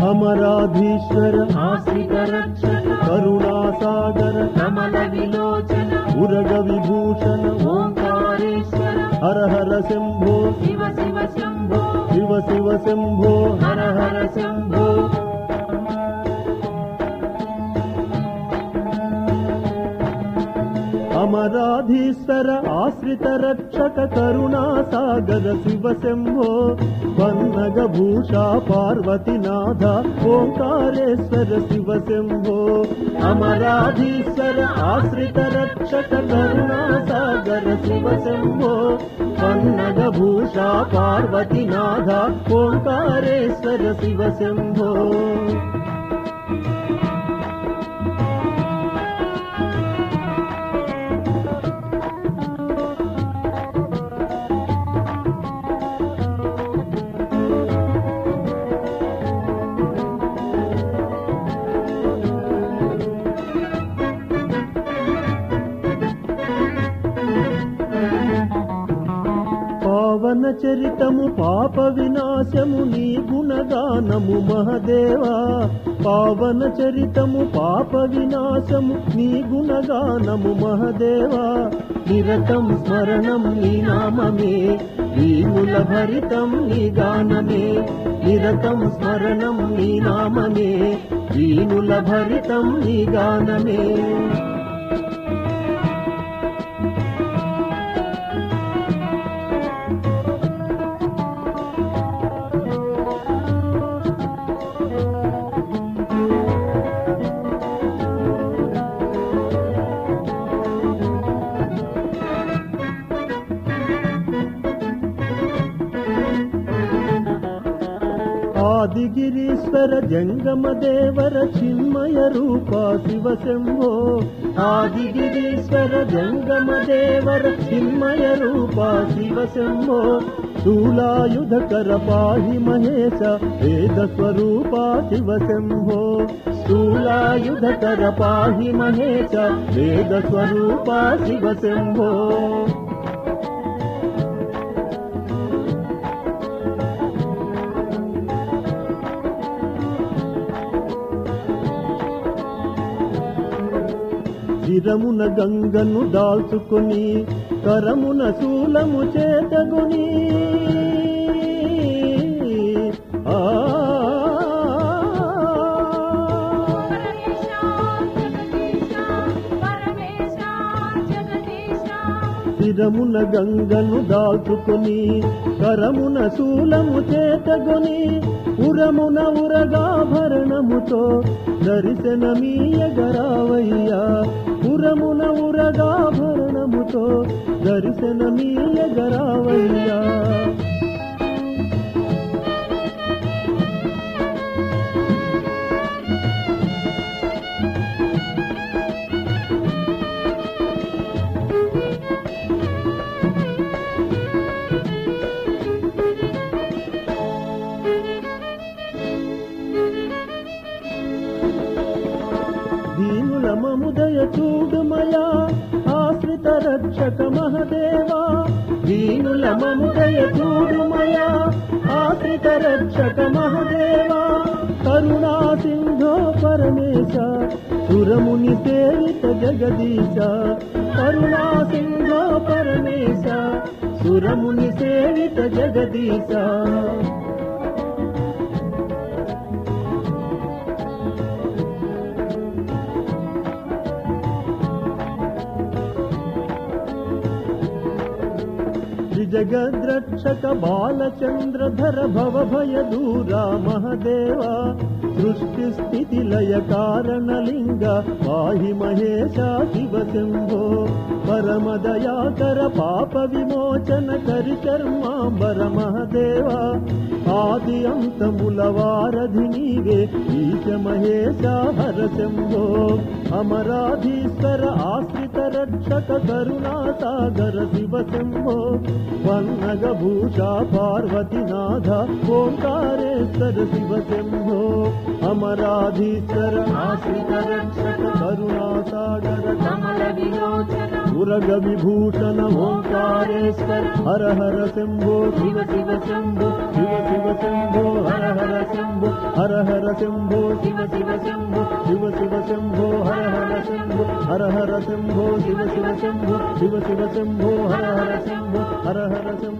అమరాధీశ్వర ఆశ్రిత రక్షక కరుణాసాగర కమల విలోచన ఉరగ విభూషణ ఓంకారేశ్వర హర హర శంభో శివ శివ శంభో శివ శివ శంభో హర హర శంభో అమరాధీశ్వర ఆశ్రిత రక్షక కరుణాసాగర శివ శంభో పన్నగ భూషా పార్వతీనాథ ఓంకారేశ్వర శివ శంభో అమరాధీశ్వర ఆశ్రిత రక్షక కరుణాసాగర శివ శంభో పన్నగ భూషా పార్వతీనాథ ఓంకారేశ్వర శివ శంభో పావన చరితము పాప వినాశము నీ గుణగానము మహదేవా పావన చరితము పాప వినాశము నీ గుణగానము మహదేవా నిరతం స్మరణం నీ నామమే వీముల భరితం నీ గానమే నిరతం స్మరణం నీ నామమే వీనుల భరితం నీ గానమే ఆదిగిరీశ్వర జంగమ దేవర చిన్మయ రూప శివ శంభో ఆదిగిరీశ్వర జంగమ దేవర చిన్మయ రూప శివ శంభో శూలాయుధకర పాహి మహేశ వేద స్వరూప శివ శంభో శూలాయుధకర పాహి మహేశ వేద స్వరూప శివ శంభో శిరమున గంగను దాల్చుకొని కరమున శూలము చేతగుని ఆ పరమేశ జగదీశ పరమేశ జగదీశ శిరమున గంగను దాల్చుకొని కరమున శూలము చేతగొని ఉరమున ఉరగాభరణముతో దర్శనమీయగరావయ్యా ఉరమున ఉరగాభరణముతో దర్శనమీయగరావయ్యా దీనుల మముదయ చూడుమయా ఆశ్రిత రక్షక మహదేవా దీనుల మముదయ చూడుమయా ఆశ్రిత రక్షక మహదేవా కరుణా సింధో పరమేశ సురముని సేవిత జగదీశ కరుణా సింధో పరమేశ సురముని సేవిత జగదీశ త్రిజగద్రక్షక బాలచంద్రధర భవ భయ దూరా మహదేవా సృష్టి స్థితి లయ కారణలింగ పాహి మహేశ శివ శంభో పరమ దయాకర పాప విమోచన కరి కర్మాంబర మహదేవా ఆది అంతముల వారధి నీవే ఈశ మహేశ హర శంభో అమరాధీశ్వర ఆశ్రిత రక్షక కరుణా సాగర శివ శంభో వన్నగ భూషా పార్వతీనాథ ఓంకారేశ్వర శివ శంభో అమరాధీశ్వర ఆశ్రిత రక్షక కరుణా సాగర కమల విలోచన ఉరగ విభూషణ ఓంకారేశ్వర హర హర శంభో శివ శివ శంభో శివ శివ శంభో హర హర శంభో హర హర శంభో శివ శివ శంభో శివ శివ శంభో హర హర శంభో హర హర శంభో శివ శివ శంభో శివ శివ శంభో హర హర శంభో హర హర శంభో